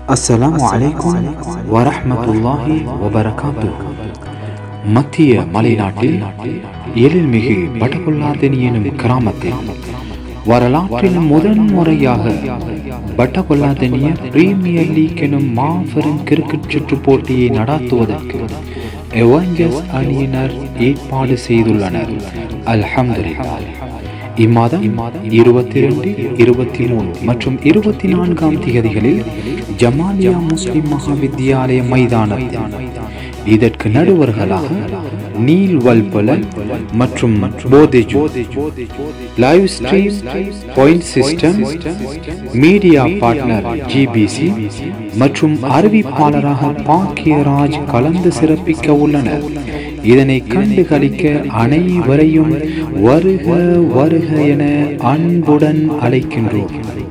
அஸ்ஸலாமு அலைக்கும் வரஹ்மத்துல்லாஹி வபரகாத்து மத்திய மலைநாட்டில் எழில்மிகு பட்டகொல்லாதெனி எனும் கிராமத்தில் வரலாற்றில் முதன் முறையாக பட்டகொல்லாதெனிய பிரீமியர் லீக் எனும் மாபெரும் கிரிக்கெட் சுற்று போட்டியை நடாத்துவதற்கு எவஞ்சர்ஸ் அணியினர் ஏற்பாடு செய்துள்ளனர் அல்ஹம்துலில்லாஹ் இம்மாதம் இருபத்தி ரெண்டு இருபத்தி மூணு மற்றும் இருபத்தி நான்காம் திகதிகளில் ஜமாலியா முஸ்லிம் மகாவித்யாலய மைதானத்தில் இதற்கு நடுவர்களாக நீல் வல்பல மற்றும் போதேஜு live stream point system media partner GBC மற்றும் அறிவிப்பாளராக பாக்கியராஜ் கலந்து சிறப்பிக்க உள்ளனர் இதனை கண்டு களிக்க அனைவரையும் வருக வருக என அன்புடன் அழைக்கின்றோம்